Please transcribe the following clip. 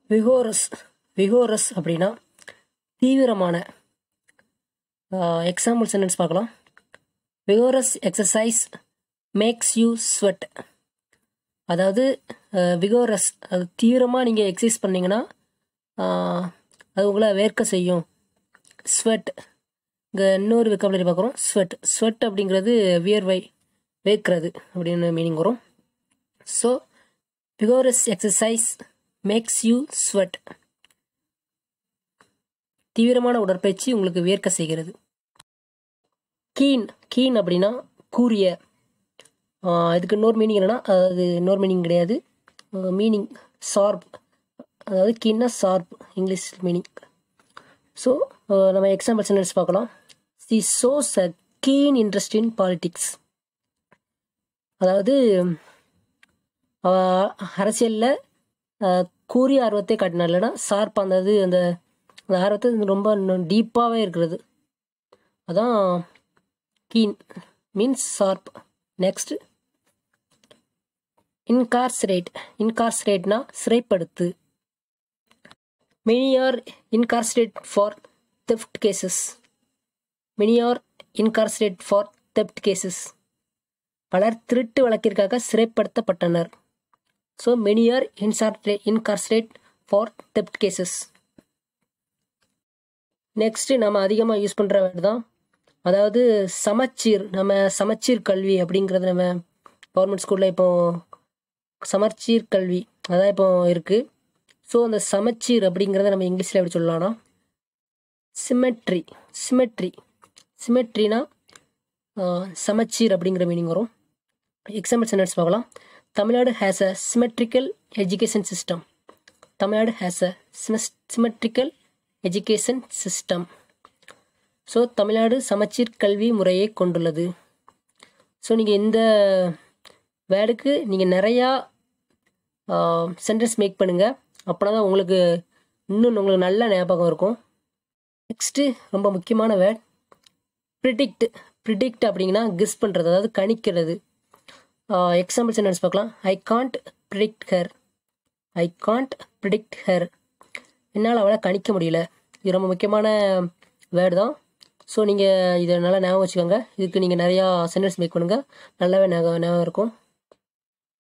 vigorous vigorous அப்படின்னா தீவிரமான example sentence பார்க்கலாம் vigorous exercise makes you sweat அதாவது விகோரஸ் அது தீவிரமாக நீங்கள் எக்ஸசைஸ் பண்ணீங்கன்னா ஆஹ், அது உங்களை வேர்க்க செய்யும் ஸ்வெட் இங்கே இன்னொரு வெக்காபுலரி பார்க்குறோம் ஸ்வெட் ஸ்வெட் அப்படிங்கிறது வியர்வை வேர்க்கிறது அப்படின்னு மீனிங் வரும் so vigorous exercise makes you sweat தீவிரமான உடற்பயிற்சி உங்களுக்கு வேர்க்க செய்கிறது கீன் கீன் அப்படின்னா கூரிய ஆஹ் இதுக்கு இன்னொரு மீனிங் என்னன்னா அது இன்னொரு மீனிங் கிடையாது மீனிங் சார்ப் அதாவது கீன்னா சார்ப் இங்கிலீஷ் மீனிங் ஸோ நம்ம எக்ஸாம்பிள் சென்டென்ஸ் பார்க்கலாம் she shows a keen interest in politics அதாவது அவ அரசியலில் கூறிய ஆர்வத்தை காட்டினார் இல்லைன்னா ஷார்ப் அந்த இது அந்த அந்த ஆர்வத்தை ரொம்ப டீப்பாகவே இருக்கிறது அதான் keen means sharp next incarcerate இன்கார்சரேட்னா சிறைப்படுத்து many are incarcerate for theft cases many are incarcerate for theft cases பலர் திருட்டு வழக்கிற்காக சிறைப்படுத்தப்பட்டனர் ஸோ மெனி ஆர் இன்சார்டே incarcerate for theft cases next நம்ம அதிகமாக யூஸ் பண்ணுற வேர்டு தான் அதாவது சமச்சீர் நம்ம சமச்சீர் கல்வி அப்படிங்கிறது நம்ம கவர்மெண்ட் ஸ்கூலில் இப்போ சமச்சீர் கல்வி அதான் இப்போ இருக்குது ஸோ அந்த சமச்சீர் அப்படிங்கிறத நம்ம இங்கிலீஷில் எப்படி சொல்லலாம்னா சிமெட்ரி சிமெட்ரி சிமெட்ரினா சமச்சீர் அப்படிங்கிற மீனிங் வரும் எக்ஸாம்பிள் சென்டென்ஸ் பார்க்கலாம் Tamil Nadu has a symmetrical education system Tamil Nadu has a symmetrical education system so Tamil Nadu சமச்சீர் கல்வி முறையை கொண்டுள்ளது ஸோ நீங்கள் இந்த வேர்டுக்கு நீங்கள் நிறையா சென்டென்ஸ் மேக் பண்ணுங்கள் அப்படின்னா தான் உங்களுக்கு இன்னும் உங்களுக்கு நல்ல ஞாபகம் இருக்கும் நெக்ஸ்ட்டு ரொம்ப முக்கியமான வேர்ட் ப்ரிடிக்ட் ப்ரிடிக்ட் அப்படிங்கன்னா கெஸ் பண்ணுறது அதாவது கணிக்கிறது எக்ஸாம்பிள் சென்டென்ஸ் பார்க்கலாம் I can't predict her I can't predict her என்னால் அவளை கணிக்க முடியல இது ரொம்ப முக்கியமான வேர்டு தான் ஸோ நீங்கள் இதை நல்லா ஞாபகம் வச்சுக்கோங்க இதுக்கு நீங்கள் நிறையா சென்டென்ஸ் மேக் பண்ணுங்கள் நல்லாவே ஞாபகம் ஞாபகம் இருக்கும்